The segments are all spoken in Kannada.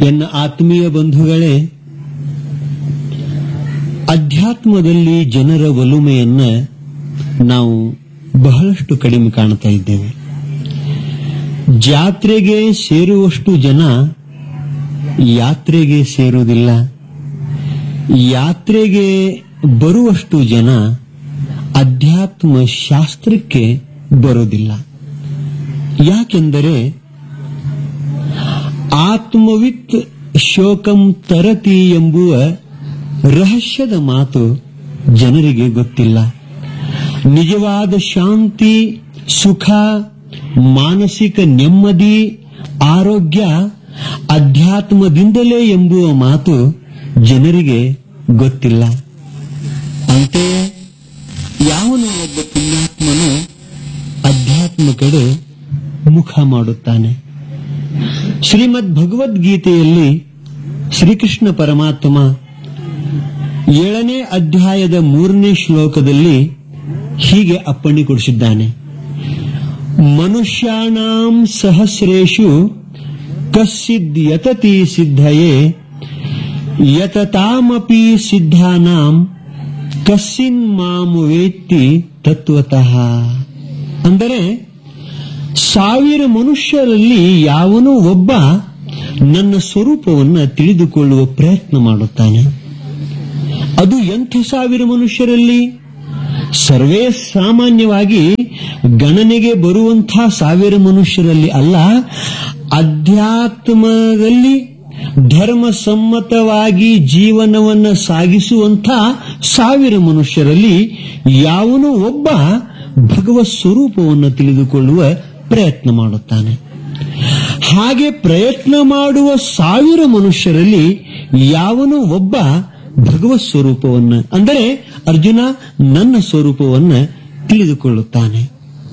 ಎನ್ನ ಆತ್ಮೀಯ ಬಂಧುಗಳೇ ಅಧ್ಯಾತ್ಮದಲ್ಲಿ ಜನರ ಒಲುಮೆಯನ್ನ ನಾವು ಬಹಳಷ್ಟು ಕಡಿಮೆ ಕಾಣ್ತಾ ಇದ್ದೇವೆ ಜಾತ್ರೆಗೆ ಸೇರುವಷ್ಟು ಜನ ಯಾತ್ರೆಗೆ ಸೇರುವುದಿಲ್ಲ ಯಾತ್ರೆಗೆ ಬರುವಷ್ಟು ಜನ ಅಧ್ಯಾತ್ಮ ಶಾಸ್ತ್ರಕ್ಕೆ ಬರೋದಿಲ್ಲ ಯಾಕೆಂದರೆ ಆತ್ಮವಿತ್ ಶೋಕಂ ತರತಿ ಎಂಬುವ ರಹಸ್ಯದ ಮಾತು ಜನರಿಗೆ ಗೊತ್ತಿಲ್ಲ ನಿಜವಾದ ಶಾಂತಿ ಸುಖ ಮಾನಸಿಕ ನೆಮ್ಮದಿ ಆರೋಗ್ಯ ಅಧ್ಯಾತ್ಮದಿಂದಲೇ ಎಂಬುವ ಮಾತು ಜನರಿಗೆ ಗೊತ್ತಿಲ್ಲ ಅಂತೆಯೇ ಯಾವನು ಒಬ್ಬ ಪುಣ್ಯಾತ್ಮನು ಅಧ್ಯಾತ್ಮ ಕಡೆ ಮುಖ ಮಾಡುತ್ತಾನೆ ಶ್ರೀಮದ್ ಭಗವದ್ಗೀತೆಯಲ್ಲಿ ಶ್ರೀಕೃಷ್ಣ ಪರಮಾತ್ಮ ಏಳನೇ ಅಧ್ಯಾಯದ ಮೂರನೇ ಶ್ಲೋಕದಲ್ಲಿ ಹೀಗೆ ಅಪ್ಪಣೆ ಕೊಡಿಸಿದ್ದಾನೆ ಮನುಷ್ಯಾಣಾಂ ಸಹಸ್ರೇಷು ಕಸ್ಸಿದ್ ಯತತಿ ಸಿದ್ಧಯೇ ಯತತಾಮಪಿ ಸಿದ್ಧಾನಾಂ ಕಸ್ಸಿನ್ ಮಾಂ ವೇತ್ತಿ ತತ್ವತಃ ಅಂದರೆ ಸಾವಿರ ಮನುಷ್ಯರಲ್ಲಿ ಯಾವನೋ ಒಬ್ಬ ನನ್ನ ಸ್ವರೂಪವನ್ನು ತಿಳಿದುಕೊಳ್ಳುವ ಪ್ರಯತ್ನ ಮಾಡುತ್ತಾನೆ ಅದು ಎಂಥ ಸಾವಿರ ಮನುಷ್ಯರಲ್ಲಿ ಸರ್ವೇ ಸಾಮಾನ್ಯವಾಗಿ ಗಣನೆಗೆ ಬರುವಂತಹ ಸಾವಿರ ಮನುಷ್ಯರಲ್ಲಿ ಅಲ್ಲ ಅಧ್ಯಾತ್ಮದಲ್ಲಿ ಧರ್ಮ ಸಮ್ಮತವಾಗಿ ಜೀವನವನ್ನ ಸಾಗಿಸುವಂಥ ಸಾವಿರ ಮನುಷ್ಯರಲ್ಲಿ ಯಾವನೋ ಒಬ್ಬ ಭಗವತ್ ಸ್ವರೂಪವನ್ನು ತಿಳಿದುಕೊಳ್ಳುವ ಪ್ರಯತ್ನ ಮಾಡುತ್ತಾನೆ ಹಾಗೆ ಪ್ರಯತ್ನ ಮಾಡುವ ಸಾವಿರ ಮನುಷ್ಯರಲ್ಲಿ ಯಾವನೋ ಒಬ್ಬ ಭಗವತ್ ಸ್ವರೂಪವನ್ನು ಅಂದರೆ ಅರ್ಜುನ ನನ್ನ ಸ್ವರೂಪವನ್ನು ತಿಳಿದುಕೊಳ್ಳುತ್ತಾನೆ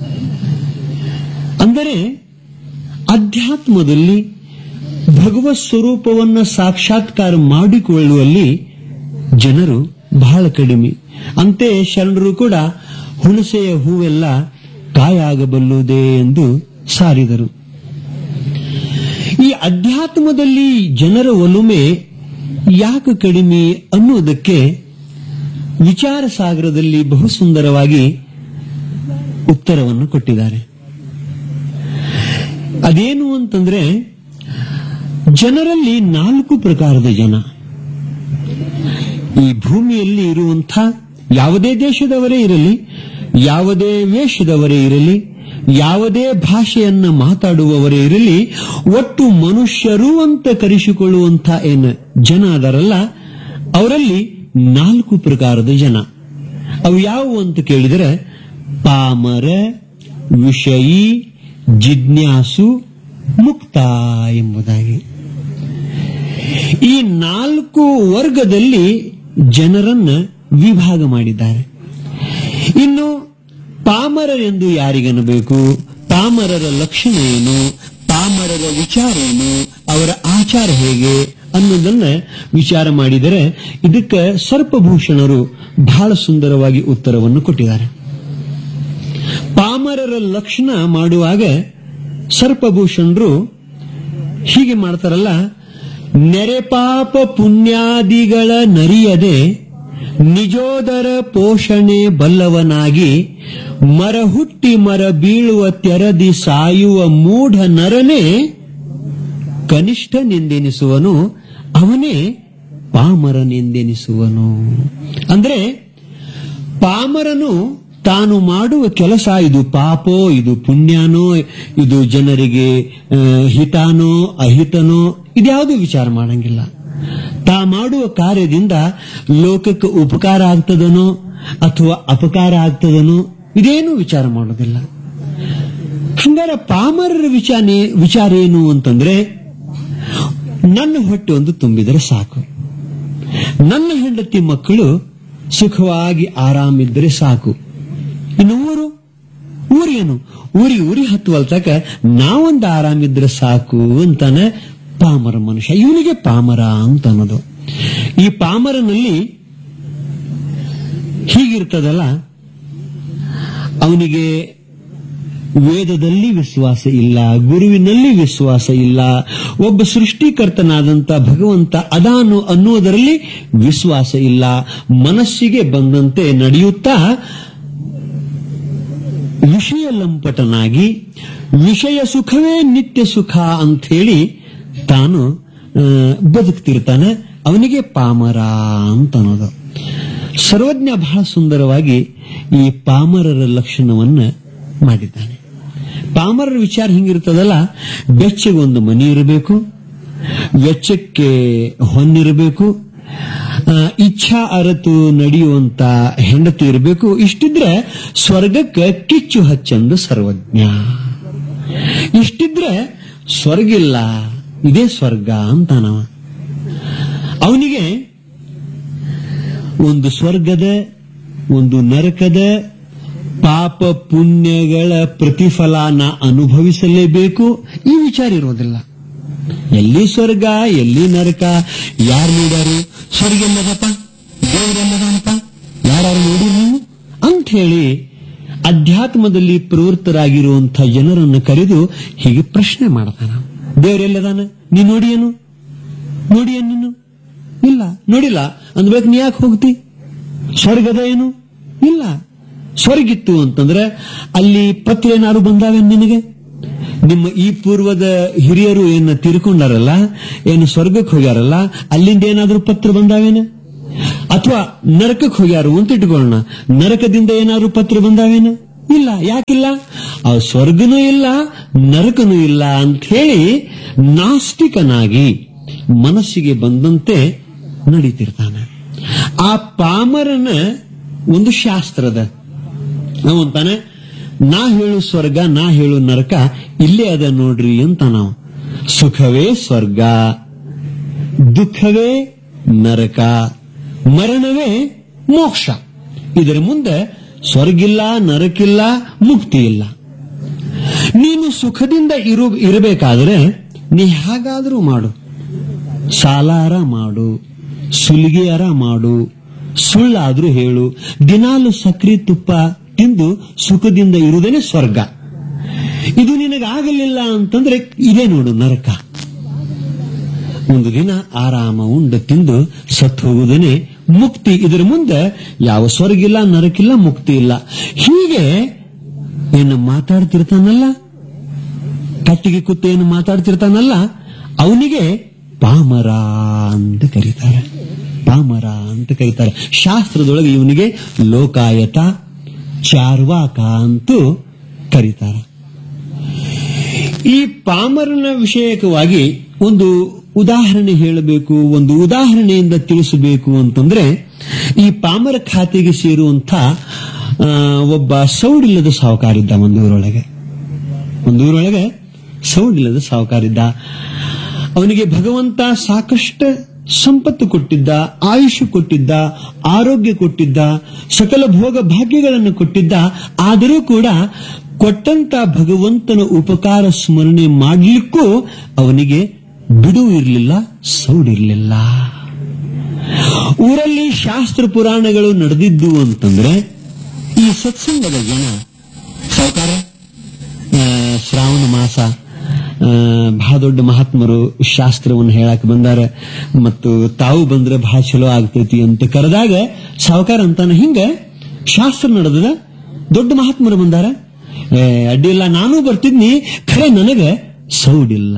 ಅಂದರೆ ಅಧ್ಯಾತ್ಮದಲ್ಲಿ ಭಗವತ್ ಸ್ವರೂಪವನ್ನು ಸಾಕ್ಷಾತ್ಕಾರ ಮಾಡಿಕೊಳ್ಳುವಲ್ಲಿ ಜನರು ಬಹಳ ಕಡಿಮೆ ಅಂತೆ ಶರಣರು ಕೂಡ ಹುಣಸೆಯ ಹೂವೆಲ್ಲ ಕಾಯಾಗಬಲ್ಲುದೇ ಎಂದು ಸಾರಿದರು ಈ ಅಧ್ಯಾತ್ಮದಲ್ಲಿ ಜನರ ಒಲುಮೆ ಯಾಕೆ ಕಡಿಮೆ ಅನ್ನುವುದಕ್ಕೆ ವಿಚಾರ ಸಾಗರದಲ್ಲಿ ಬಹು ಸುಂದರವಾಗಿ ಉತ್ತರವನ್ನು ಕೊಟ್ಟಿದ್ದಾರೆ ಅದೇನು ಅಂತಂದ್ರೆ ಜನರಲ್ಲಿ ನಾಲ್ಕು ಪ್ರಕಾರದ ಜನ ಈ ಭೂಮಿಯಲ್ಲಿ ಇರುವಂಥ ಯಾವುದೇ ದೇಶದವರೇ ಇರಲಿ ಯಾವುದೇ ವೇಷದವರೇ ಇರಲಿ ಯಾವುದೇ ಭಾಷೆಯನ್ನ ಮಾತಾಡುವವರೇ ಇರಲಿ ಒಟ್ಟು ಮನುಷ್ಯರು ಅಂತ ಕರೆಸಿಕೊಳ್ಳುವಂಥ ಏನು ಜನ ಅದರಲ್ಲ ಅವರಲ್ಲಿ ನಾಲ್ಕು ಪ್ರಕಾರದ ಜನ ಅವು ಯಾವುವು ಅಂತ ಕೇಳಿದರೆ ಪಾಮರ ವಿಷಯಿ ಜಿಜ್ಞಾಸು ಮುಕ್ತ ಎಂಬುದಾಗಿ ಈ ನಾಲ್ಕು ವರ್ಗದಲ್ಲಿ ಜನರನ್ನ ವಿಭಾಗ ಮಾಡಿದ್ದಾರೆ ಇನ್ನು ಪಾಮರರೆಂದು ಯಾರಿಗನ್ನಬೇಕು ಪಾಮರರ ಲಕ್ಷಣ ಏನು ಪಾಮರರ ವಿಚಾರ ಏನು ಅವರ ಆಚಾರ ಹೇಗೆ ಅನ್ನೋದನ್ನ ವಿಚಾರ ಮಾಡಿದರೆ ಇದಕ್ಕೆ ಸರ್ಪಭೂಷಣರು ಬಹಳ ಸುಂದರವಾಗಿ ಉತ್ತರವನ್ನು ಕೊಟ್ಟಿದ್ದಾರೆ ಪಾಮರರ ಲಕ್ಷಣ ಮಾಡುವಾಗ ಸರ್ಪಭೂಷಣರು ಹೀಗೆ ಮಾಡ್ತಾರಲ್ಲ ನೆರೆ ಪಾಪ ಪುಣ್ಯಾದಿಗಳ ನರಿಯದೆ ನಿಜೋದರ ಪೋಷಣೆ ಬಲ್ಲವನಾಗಿ ಮರ ಹುಟ್ಟಿ ಮರ ಬೀಳುವ ತೆರದಿ ಸಾಯುವ ಮೂಢ ನರನೇ ಕನಿಷ್ಠನೆಂದೆನಿಸುವನು ಅವನೇ ಪಾಮರನೆಂದೆನಿಸುವನು ಅಂದ್ರೆ ಪಾಮರನು ತಾನು ಮಾಡುವ ಕೆಲಸ ಇದು ಪಾಪೋ ಇದು ಪುಣ್ಯನೋ ಇದು ಜನರಿಗೆ ಆ, ಹಿತಾನೋ ಅಹಿತನೋ ಇದ್ಯಾವುದು ವಿಚಾರ ಮಾಡಂಗಿಲ್ಲ ತಾ ಮಾಡುವ ಕಾರ್ಯದಿಂದ ಲೋಕಕ್ಕೆ ಉಪಕಾರ ಆಗ್ತದನೋ ಅಥವಾ ಅಪಕಾರ ಆಗ್ತದನೋ ಇದೇನು ವಿಚಾರ ಮಾಡೋದಿಲ್ಲ ಹಂಗಾರೆ ಪಾಮರರ ವಿಚಾರ ವಿಚಾರ ಏನು ಅಂತಂದ್ರೆ ನನ್ನ ಹೊಟ್ಟೆ ಒಂದು ತುಂಬಿದರೆ ಸಾಕು ನನ್ನ ಹೆಂಡತಿ ಮಕ್ಕಳು ಸುಖವಾಗಿ ಆರಾಮಿದ್ದರೆ ಸಾಕು ಇನ್ನು ಊರು ಊರೇನು ಊರಿ ಊರಿ ಹತ್ತುವಲ್ ತಕ ನಾವೊಂದು ಆರಾಮಿದ್ರೆ ಸಾಕು ಅಂತಾನೆ ಪಾಮರ ಮನುಷ್ಯ ಇವನಿಗೆ ಪಾಮರ ಅಂತ ಅನ್ನೋದು ಈ ಪಾಮರನಲ್ಲಿ ಹೀಗಿರ್ತದಲ್ಲ ಅವನಿಗೆ ವೇದದಲ್ಲಿ ವಿಶ್ವಾಸ ಇಲ್ಲ ಗುರುವಿನಲ್ಲಿ ವಿಶ್ವಾಸ ಇಲ್ಲ ಒಬ್ಬ ಸೃಷ್ಟಿಕರ್ತನಾದಂತ ಭಗವಂತ ಅದಾನು ಅನ್ನುವುದರಲ್ಲಿ ವಿಶ್ವಾಸ ಇಲ್ಲ ಮನಸ್ಸಿಗೆ ಬಂದಂತೆ ನಡೆಯುತ್ತಾ ವಿಷಯ ಲಂಪಟನಾಗಿ ವಿಷಯ ಸುಖವೇ ನಿತ್ಯ ಸುಖ ಅಂತ ಹೇಳಿ ತಾನು ಆ, ಬದುಕ್ತಿರ್ತಾನೆ ಅವನಿಗೆ ಪಾಮರ ಅಂತ ಅನ್ನೋದು ಸರ್ವಜ್ಞ ಬಹಳ ಸುಂದರವಾಗಿ ಈ ಪಾಮರರ ಲಕ್ಷಣವನ್ನ ಮಾಡಿದ್ದಾನೆ ಪಾಮರರ ವಿಚಾರ ಹಿಂಗಿರ್ತದಲ್ಲ ಬೆಚ್ಚಗೆ ಒಂದು ಮನಿ ಇರಬೇಕು ವೆಚ್ಚಕ್ಕೆ ಹೊನ್ನಿರಬೇಕು ಆ, ಇಚ್ಛಾ ಅರತು ನಡೆಯುವಂತ ಹೆಂಡತಿ ಇರಬೇಕು ಇಷ್ಟಿದ್ರೆ ಸ್ವರ್ಗಕ್ಕೆ ಕಿಚ್ಚು ಹಚ್ಚಂದು ಸರ್ವಜ್ಞ ಇಷ್ಟಿದ್ರೆ ಸ್ವರ್ಗಿಲ್ಲ ಇದೇ ಸ್ವರ್ಗ ಅಂತಾನವ ಅವನಿಗೆ ಒಂದು ಸ್ವರ್ಗದ ಒಂದು ನರಕದ ಪಾಪ ಪುಣ್ಯಗಳ ಪ್ರತಿಫಲನ ಅನುಭವಿಸಲೇಬೇಕು ಈ ವಿಚಾರ ಇರೋದಿಲ್ಲ ಎಲ್ಲಿ ಸ್ವರ್ಗ ಎಲ್ಲಿ ನರಕ ಯಾರು ನೋಡ್ಯಾರು ಸ್ವರ್ಗ ಎಲ್ಲದಪ್ಪ ದೇವರೆಲ್ಲದಪ್ಪ ಯಾರು ನೋಡಿ ನೀವು ಅಂತ ಹೇಳಿ ಅಧ್ಯಾತ್ಮದಲ್ಲಿ ಪ್ರವೃತ್ತರಾಗಿರುವಂತಹ ಜನರನ್ನು ಕರೆದು ಹೀಗೆ ಪ್ರಶ್ನೆ ಮಾಡ್ತಾನ ದೇವರೆಲ್ಲದಾನ ನೀ ನೋಡಿಯೇನು ನೋಡಿಯೇನು ನೀನು ಇಲ್ಲ ನೋಡಿಲ್ಲ ಅಂದ್ಬೇಕು ನೀ ಯಾಕೆ ಹೋಗ್ತಿ ಸ್ವರ್ಗದ ಏನು ಇಲ್ಲ ಸ್ವರ್ಗಿತ್ತು ಅಂತಂದ್ರೆ ಅಲ್ಲಿ ಪತ್ರ ಏನಾರು ಬಂದಾವೆ ನಿನಗೆ ನಿಮ್ಮ ಈ ಪೂರ್ವದ ಹಿರಿಯರು ಏನ ತೀರ್ಕೊಂಡಾರಲ್ಲ ಏನು ಸ್ವರ್ಗಕ್ಕೆ ಹೋಗ್ಯಾರಲ್ಲ ಅಲ್ಲಿಂದ ಏನಾದ್ರೂ ಪತ್ರ ಬಂದಾವೇನ ಅಥವಾ ನರಕಕ್ಕೆ ಹೋಗ್ಯಾರು ಅಂತ ಇಟ್ಕೊಳ್ಳೋಣ ನರಕದಿಂದ ಏನಾದ್ರೂ ಪತ್ರ ಬಂದಾವೇನ ಇಲ್ಲ ಯಾಕಿಲ್ಲ ಆ ಸ್ವರ್ಗನೂ ಇಲ್ಲ ನರಕನೂ ಇಲ್ಲ ಅಂತ ಹೇಳಿ ನಾಸ್ತಿಕನಾಗಿ ಮನಸ್ಸಿಗೆ ಬಂದಂತೆ ನಡೀತಿರ್ತಾನೆ ಆ ಪಾಮರನ ಒಂದು ಶಾಸ್ತ್ರದ ಅಂತಾನೆ ನಾ ಹೇಳು ಸ್ವರ್ಗ ನಾ ಹೇಳು ನರಕ ಇಲ್ಲೇ ಅದ ನೋಡ್ರಿ ಅಂತ ನಾವು ಸುಖವೇ ಸ್ವರ್ಗ ದುಃಖವೇ ನರಕ ಮರಣವೇ ಮೋಕ್ಷ ಇದರ ಮುಂದೆ ಸ್ವರ್ಗಿಲ್ಲ ನರಕಿಲ್ಲ ಮುಕ್ತಿ ಇಲ್ಲ ನೀನು ಸುಖದಿಂದ ಇರು ಇರಬೇಕಾದ್ರೆ ನೀ ಹೇಗಾದರೂ ಮಾಡು ಸಾಲಾರ ಮಾಡು ಸುಲಿಗೆಯರ ಮಾಡು ಸುಳ್ಳಾದ್ರೂ ಹೇಳು ದಿನಾಲು ಸಕ್ರಿ ತುಪ್ಪ ತಿಂದು ಸುಖದಿಂದ ಇರುವುದೇನೆ ಸ್ವರ್ಗ ಇದು ನಿನಗಾಗಲಿಲ್ಲ ಅಂತಂದ್ರೆ ಇದೇ ನೋಡು ನರಕ ಒಂದು ದಿನ ಆರಾಮ ಉಂಡು ತಿಂದು ಸತ್ತು ಹೋಗುವುದೇನೆ ಮುಕ್ತಿ ಇದರ ಮುಂದೆ ಯಾವ ಸ್ವರ್ಗಿಲ್ಲ ನರಕಿಲ್ಲ ಮುಕ್ತಿ ಇಲ್ಲ ಹೀಗೆ ಏನು ಮಾತಾಡ್ತಿರ್ತಾನಲ್ಲ ಕಟ್ಟಿಗೆ ಕುತ್ತ ಏನು ಮಾತಾಡ್ತಿರ್ತಾನಲ್ಲ ಅವನಿಗೆ ಪಾಮರ ಅಂತ ಕರೀತಾರೆ ಪಾಮರ ಅಂತ ಕರೀತಾರೆ ಶಾಸ್ತ್ರದೊಳಗೆ ಇವನಿಗೆ ಲೋಕಾಯತ ಚಾರ್ವಾಕ ಅಂತೂ ಕರೀತಾರೆ ಈ ಪಾಮರನ ವಿಷಯಕವಾಗಿ ಒಂದು ಉದಾಹರಣೆ ಹೇಳಬೇಕು ಒಂದು ಉದಾಹರಣೆಯಿಂದ ತಿಳಿಸಬೇಕು ಅಂತಂದ್ರೆ ಈ ಪಾಮರ ಖಾತೆಗೆ ಸೇರುವಂತ ಆ, ಒಬ್ಬ ಸೌಡಿಲ್ಲದ ಸಾಹುಕಾರಿದ್ದ ಒಂದು ಊರೊಳಗೆ ಒಂದು ಊರೊಳಗೆ ಸೌಡಿಲ್ಲದ ಸಾಹುಕಾರಿದ್ದ ಅವನಿಗೆ ಭಗವಂತ ಸಾಕಷ್ಟು ಸಂಪತ್ತು ಕೊಟ್ಟಿದ್ದ ಆಯುಷ್ ಕೊಟ್ಟಿದ್ದ ಆರೋಗ್ಯ ಕೊಟ್ಟಿದ್ದ ಸಕಲ ಭೋಗ ಭಾಗ್ಯಗಳನ್ನು ಕೊಟ್ಟಿದ್ದ ಆದರೂ ಕೂಡ ಕೊಟ್ಟಂತ ಭಗವಂತನ ಉಪಕಾರ ಸ್ಮರಣೆ ಮಾಡಲಿಕ್ಕೂ ಅವನಿಗೆ ಬಿಡುವು ಇರಲಿಲ್ಲ ಸೌಡಿರ್ಲಿಲ್ಲ ಊರಲ್ಲಿ ಶಾಸ್ತ್ರ ಪುರಾಣಗಳು ನಡೆದಿದ್ದು ಅಂತಂದ್ರೆ ಈ ಸತ್ಸಂಗದ ಜನ ಸಾವುಕಾರ ಆ, ಶ್ರಾವಣ ಮಾಸ ಆ, ಬಹಳ ದೊಡ್ಡ ಮಹಾತ್ಮರು ಶಾಸ್ತ್ರವನ್ನು ಹೇಳಕ್ ಬಂದಾರ ಮತ್ತು ತಾವು ಬಂದ್ರೆ ಬಹಳ ಚಲೋ ಆಗ್ತೈತಿ ಅಂತ ಕರೆದಾಗ ಸಾವುಕಾರ ಅಂತಾನ ಹಿಂಗ ಶಾಸ್ತ್ರ ನಡೆದದ ದೊಡ್ಡ ಮಹಾತ್ಮರು ಬಂದಾರ ಏ, ಅಡ್ಡಿಲ್ಲ ನಾನು ಬರ್ತಿದ್ನಿ ಖರೆ ನನಗೆ ಸೌಡಿಲ್ಲ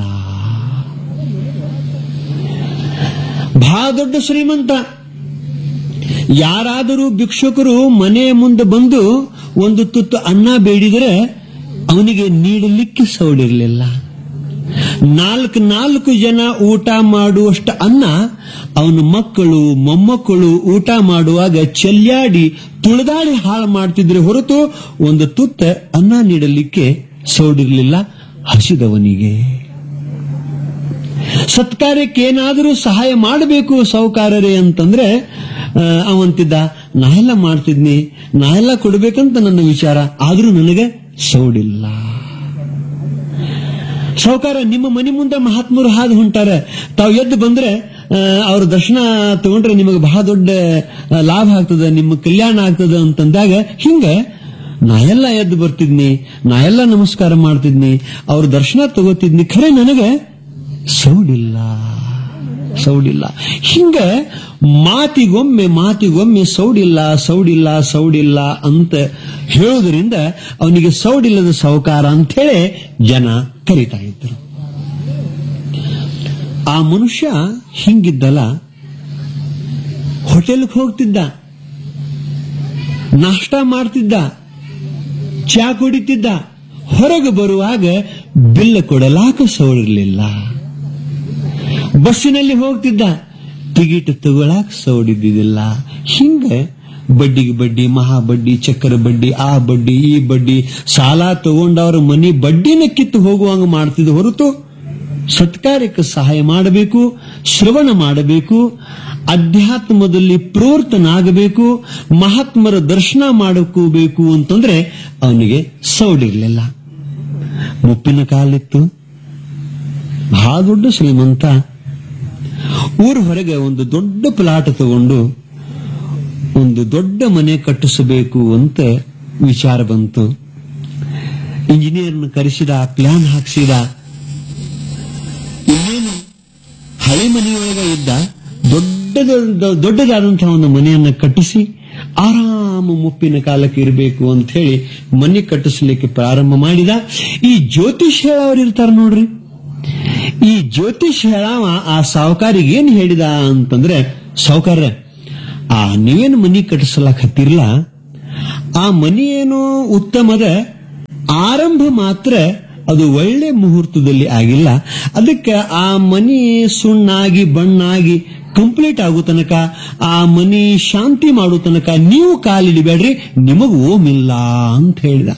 ಬಹಳ ದೊಡ್ಡ ಶ್ರೀಮಂತ ಯಾರಾದರೂ ಭಿಕ್ಷುಕರು ಮನೆಯ ಮುಂದೆ ಬಂದು ಒಂದು ತುತ್ತು ಅನ್ನ ಬೇಡಿದರೆ ಅವನಿಗೆ ನೀಡಲಿಕ್ಕೆ ಸೌಡಿರಲಿಲ್ಲ ನಾಲ್ಕು ನಾಲ್ಕು ಜನ ಊಟ ಮಾಡುವಷ್ಟು ಅನ್ನ ಅವನ ಮಕ್ಕಳು ಮೊಮ್ಮಕ್ಕಳು ಊಟ ಮಾಡುವಾಗ ಚೆಲ್ಲಾಡಿ ತುಳಿದಾಡಿ ಹಾಳು ಮಾಡ್ತಿದ್ರೆ ಹೊರತು ಒಂದು ತುತ್ತ ಅನ್ನ ನೀಡಲಿಕ್ಕೆ ಸೌಡಿರಲಿಲ್ಲ ಹಸಿದವನಿಗೆ ಸತ್ಕಾರ್ಯಕ್ಕೆ ಏನಾದರೂ ಸಹಾಯ ಮಾಡಬೇಕು ಸೌಕಾರರೇ ಅಂತಂದ್ರೆ ಆ, ಅವಂತಿದ್ದ ನಾ ಎಲ್ಲ ಮಾಡ್ತಿದ್ನಿ ನಾ ಎಲ್ಲ ಕೊಡ್ಬೇಕಂತ ನನ್ನ ವಿಚಾರ ಆದ್ರೂ ನನಗೆ ಸೌಡಿಲ್ಲ ಸೌಕಾರ ನಿಮ್ಮ ಮನೆ ಮುಂದೆ ಮಹಾತ್ಮರು ಹಾದು ಹೊಂಟಾರೆ ತಾವು ಎದ್ದು ಬಂದ್ರೆ ಆ, ಅವ್ರ ದರ್ಶನ ತಗೊಂಡ್ರೆ ನಿಮಗೆ ಬಹಳ ದೊಡ್ಡ ಆ, ಲಾಭ ಆಗ್ತದೆ ನಿಮ್ಮ ಕಲ್ಯಾಣ ಆಗ್ತದೆ ಅಂತಂದಾಗ ಹಿಂಗ ನಾ ಎಲ್ಲ ಎದ್ದು ಬರ್ತಿದ್ನಿ ನಾ ಎಲ್ಲ ನಮಸ್ಕಾರ ಮಾಡ್ತಿದ್ನಿ ಅವ್ರ ದರ್ಶನ ತಗೋತಿದ್ನಿ ಖರೆ ನನಗೆ ಸೌಡಿಲ್ಲ ಸೌಡಿಲ್ಲ ಹಿಂಗ ಮಾತಿಗೊಮ್ಮೆ ಮಾತಿಗೊಮ್ಮೆ ಸೌಡಿಲ್ಲ ಸೌಡಿಲ್ಲ ಸೌಡಿಲ್ಲ ಅಂತ ಹೇಳೋದ್ರಿಂದ ಅವನಿಗೆ ಸೌಡಿಲ್ಲದ ಸಾಹುಕಾರ ಅಂತೇಳಿ ಜನ ಕರೀತಾ ಇದ್ರು ಆ ಮನುಷ್ಯ ಹಿಂಗಿದ್ದಲ್ಲ ಹೋಟೆಲ್ಗೆ ಹೋಗ್ತಿದ್ದ ನಾಷ್ಟ ಮಾಡ್ತಿದ್ದ ಚಾ ಕುಡಿತಿದ್ದ ಹೊರಗೆ ಬರುವಾಗ ಬಿಲ್ಲ ಕೊಡಲಾಕ ಸೌಡಿರ್ಲಿಲ್ಲ ಬಸ್ಸಿನಲ್ಲಿ ಹೋಗ್ತಿದ್ದ ಟಿಕೆಟ್ ತಗೊಳಕ್ ಸೌಡಿದ್ದಿಲ್ಲ ಹಿಂಗ ಬಡ್ಡಿಗೆ ಬಡ್ಡಿ ಮಹಾ ಬಡ್ಡಿ ಚಕ್ರ ಬಡ್ಡಿ ಆ ಬಡ್ಡಿ ಈ ಬಡ್ಡಿ ಸಾಲ ತಗೊಂಡವ್ರ ಮನಿ ಬಡ್ಡಿನ ಕಿತ್ತು ಹೋಗುವಂಗ ಮಾಡ್ತಿದ್ದ ಹೊರತು ಸತ್ಕಾರ್ಯಕ್ಕೆ ಸಹಾಯ ಮಾಡಬೇಕು ಶ್ರವಣ ಮಾಡಬೇಕು ಅಧ್ಯಾತ್ಮದಲ್ಲಿ ಪ್ರವರ್ತನಾಗಬೇಕು ಮಹಾತ್ಮರ ದರ್ಶನ ಮಾಡಕೋಬೇಕು ಅಂತಂದ್ರೆ ಅವನಿಗೆ ಸೌಡಿರ್ಲಿಲ್ಲ ಮುಪ್ಪಿನ ಕಾಲಿತ್ತು ಬಹಳ ದೊಡ್ಡ ಶ್ರೀಮಂತ ಊರ ಹೊರಗೆ ಒಂದು ದೊಡ್ಡ ಪ್ಲಾಟ್ ತಗೊಂಡು ಒಂದು ದೊಡ್ಡ ಮನೆ ಕಟ್ಟಿಸಬೇಕು ಅಂತ ವಿಚಾರ ಬಂತು ಇಂಜಿನಿಯರ್ನ ಕರೆಸಿದ ಪ್ಲಾನ್ ಹಾಕ್ಸಿದ ಇನ್ನೇನು ಹಳೆ ಮನೆಯೊಳಗೆ ಇದ್ದ ದೊಡ್ಡದ ದೊಡ್ಡದಾದಂತಹ ಒಂದು ಮನೆಯನ್ನ ಕಟ್ಟಿಸಿ ಆರಾಮ ಮುಪ್ಪಿನ ಕಾಲಕ್ಕೆ ಇರಬೇಕು ಅಂತ ಹೇಳಿ ಮನೆ ಕಟ್ಟಿಸ್ಲಿಕ್ಕೆ ಪ್ರಾರಂಭ ಮಾಡಿದ ಈ ಜ್ಯೋತಿಷ್ ಹೇಳೋರು ಇರ್ತಾರ ನೋಡ್ರಿ ಈ ಜ್ಯೋತಿಷ್ ಹೇಳವ ಆ ಸಾವುಕಾರಿಗೆ ಏನ್ ಹೇಳಿದ ಅಂತಂದ್ರೆ ಸಾವುಕಾರ ಆ ನೀವೇನು ಮನಿ ಕಟ್ಟಿಸ್ಲಾಕ್ ಹತ್ತಿರ್ಲ ಆ ಮನಿ ಏನೋ ಉತ್ತಮದ ಆರಂಭ ಮಾತ್ರ ಅದು ಒಳ್ಳೆ ಮುಹೂರ್ತದಲ್ಲಿ ಆಗಿಲ್ಲ ಅದಕ್ಕೆ ಆ ಮನಿ ಸುಣ್ಣಾಗಿ ಬಣ್ಣಾಗಿ ಕಂಪ್ಲೀಟ್ ಆಗೋ ತನಕ ಆ ಮನಿ ಶಾಂತಿ ಮಾಡೋ ತನಕ ನೀವು ಕಾಲಿಡಬೇಡ್ರಿ ನಿಮಗ್ ಓಮಿಲ್ಲ ಅಂತ ಹೇಳಿದ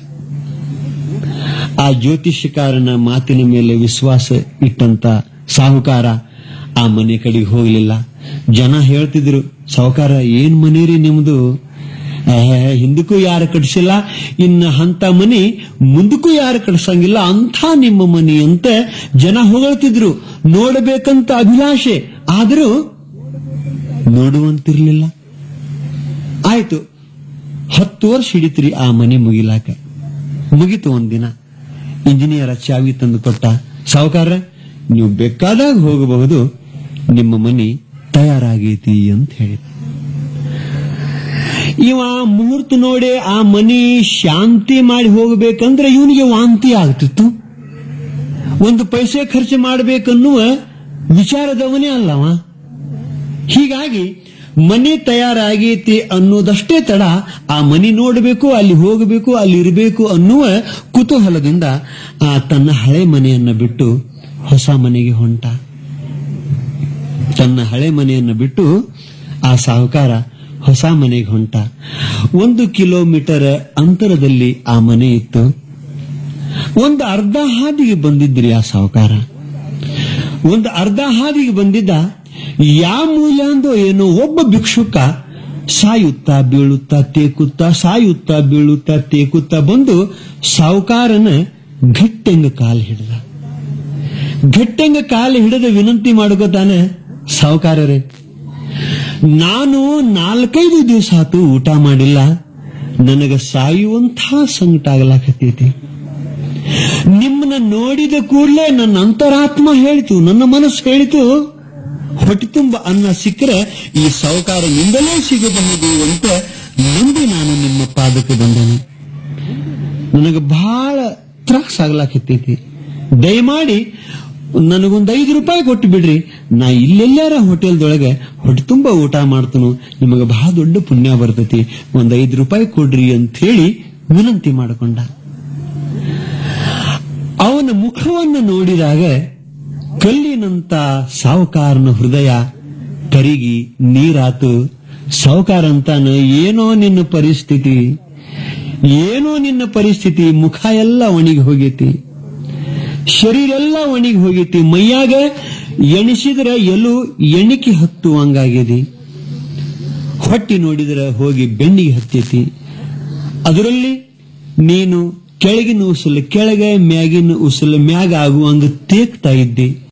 ಆ ಜ್ಯೋತಿಷ್ಯಕಾರನ ಮಾತಿನ ಮೇಲೆ ವಿಶ್ವಾಸ ಇಟ್ಟಂತ ಸಾಹುಕಾರ ಆ ಮನೆ ಕಡೆಗೆ ಹೋಗ್ಲಿಲ್ಲ ಜನ ಹೇಳ್ತಿದ್ರು ಸಾಹುಕಾರ ಏನ್ ಮನೆ ರೀ ನಿಮ್ದು ಏ, ಹಿಂದಕ್ಕೂ ಯಾರು ಕಟ್ಸಿಲ್ಲ ಇನ್ನ ಅಂತ ಮನಿ ಮುಂದಕ್ಕೂ ಯಾರು ಕಟ್ಸಂಗಿಲ್ಲ ಅಂಥ ನಿಮ್ಮ ಮನಿ ಅಂತ ಜನ ಹೊಗಳ್ತಿದ್ರು ನೋಡಬೇಕಂತ ಅಭಿಲಾಷೆ ಆದರೂ ನೋಡುವಂತಿರ್ಲಿಲ್ಲ ಆಯ್ತು ಹತ್ತು ವರ್ಷ ಹಿಡಿತ್ರಿ ಆ ಮನೆ ಮುಗಿಲಾಕ ಮುಗಿತು ಒಂದಿನ ಇಂಜಿನಿಯರ್ ಚಾವಿ ತಂದು ಕೊಟ್ಟ ಸಾವುಕಾರ ನೀವು ಬೇಕಾದಾಗ ಹೋಗಬಹುದು ನಿಮ್ಮ ಮನಿ ತಯಾರಾಗೈತಿ ಅಂತ ಹೇಳಿದ ಇವ ಮುಹೂರ್ತ ನೋಡಿ ಆ ಮನಿ ಶಾಂತಿ ಮಾಡಿ ಹೋಗಬೇಕಂದ್ರೆ ಇವನಿಗೆ ವಾಂತಿ ಆಗ್ತಿತ್ತು ಒಂದು ಪೈಸೆ ಖರ್ಚು ಮಾಡಬೇಕನ್ನುವ ವಿಚಾರದವನೇ ಅಲ್ಲವ ಹೀಗಾಗಿ ಮನೆ ತಯಾರಾಗೈತಿ ಅನ್ನೋದಷ್ಟೇ ತಡ ಆ ಮನಿ ನೋಡಬೇಕು ಅಲ್ಲಿ ಹೋಗಬೇಕು ಅಲ್ಲಿ ಇರಬೇಕು ಅನ್ನುವ ಕುತೂಹಲದಿಂದ ಆ ತನ್ನ ಹಳೆ ಮನೆಯನ್ನ ಬಿಟ್ಟು ಹೊಸ ಮನೆಗೆ ಹೊಂಟ ತನ್ನ ಹಳೆ ಮನೆಯನ್ನ ಬಿಟ್ಟು ಆ ಸಾಹುಕಾರ ಹೊಸ ಮನೆಗೆ ಹೊಂಟ ಒಂದು ಕಿಲೋಮೀಟರ್ ಅಂತರದಲ್ಲಿ ಆ ಮನೆ ಇತ್ತು ಒಂದು ಅರ್ಧ ಹಾದಿಗೆ ಬಂದಿದ್ರಿ ಆ ಸಾಹುಕಾರ ಒಂದು ಅರ್ಧ ಹಾದಿಗೆ ಬಂದಿದ್ದ ಯಾವ ಮೂಲ ಅಂದೋ ಏನೋ ಒಬ್ಬ ಭಿಕ್ಷುಕ ಸಾಯುತ್ತಾ ಬೀಳುತ್ತಾ ತೇಕುತ್ತಾ ಸಾಯುತ್ತಾ ಬೀಳುತ್ತಾ ತೇಕುತ್ತಾ ಬಂದು ಸಾವುಕಾರನ ಗಟ್ಟೆಂಗ ಕಾಲು ಹಿಡಿದ ಗಟ್ಟೆಂಗ ಕಾಲು ಹಿಡಿದ ವಿನಂತಿ ಮಾಡ್ಕೋತಾನೆ ಸಾವುಕಾರರೇ ನಾನು ನಾಲ್ಕೈದು ದಿವಸ ಆತು ಊಟ ಮಾಡಿಲ್ಲ ನನಗ ಸಾಯುವಂಥ ಸಂಕಟ ಆಗ್ಲಾಕತ್ತೈತಿ ನಿಮ್ಮನ್ನ ನೋಡಿದ ಕೂಡಲೇ ನನ್ನ ಅಂತರಾತ್ಮ ಹೇಳಿತು ನನ್ನ ಮನಸ್ಸು ಹೇಳಿತು ಹೊಟ್ಟೆ ತುಂಬ ಅನ್ನ ಸಿಕ್ಕರೆ ಈ ಸಾವುಕಾರ ನಿಂದಲೇ ಸಿಗಬಹುದು ಅಂತ ನಂಬಿ ನಾನು ನಿಮ್ಮ ಪಾದಕ್ಕೆ ಬಂದನು ನನಗೆ ಬಹಳ ತ್ರಾಸ ಆಗ್ಲಾಕತ್ತೈತಿ ದಯಮಾಡಿ ನನಗೊಂದು ಐದು ರೂಪಾಯಿ ಕೊಟ್ಟು ಬಿಡ್ರಿ ನಾ ಇಲ್ಲೆಲ್ಲಾರ ಹೋಟೆಲ್ದೊಳಗೆ ಹೊಟ್ಟೆ ತುಂಬ ಊಟ ಮಾಡ್ತನು ನಿಮಗೆ ಬಹಳ ದೊಡ್ಡ ಪುಣ್ಯ ಬರ್ತೈತಿ ಒಂದ್ ಐದು ರೂಪಾಯಿ ಕೊಡ್ರಿ ಅಂತ ಹೇಳಿ ವಿನಂತಿ ಮಾಡಿಕೊಂಡ ಅವನ ಮುಖವನ್ನು ನೋಡಿದಾಗ ಕಲ್ಲಿನಂತ ಸಾವುಕಾರನ ಹೃದಯ ಕರಿಗಿ ನೀರಾತು ಸಾವುಕಾರ ಅಂತಾನ ಏನೋ ನಿನ್ನ ಪರಿಸ್ಥಿತಿ ಏನೋ ನಿನ್ನ ಪರಿಸ್ಥಿತಿ ಮುಖ ಎಲ್ಲ ಒಣಗಿ ಹೋಗೈತಿ ಶರೀರ ಎಲ್ಲ ಒಣಗಿ ಹೋಗೈತಿ ಮೈಯಾಗ ಎಣಿಸಿದ್ರ ಎಲ್ಲೂ ಎಣಿಕೆ ಹತ್ತುವಂಗಾಗಿದೆ ಹೊಟ್ಟಿ ನೋಡಿದ್ರ ಹೋಗಿ ಬೆನ್ನಿಗೆ ಹತ್ತೈತಿ ಅದರಲ್ಲಿ ನೀನು ಕೆಳಗಿನ ಉಸಲು ಕೆಳಗೆ ಮ್ಯಾಗಿನ ಉಸಲು ಮ್ಯಾಗ ಆಗುವಂಗ ತೇಕ್ತಾ ಇದ್ದೆ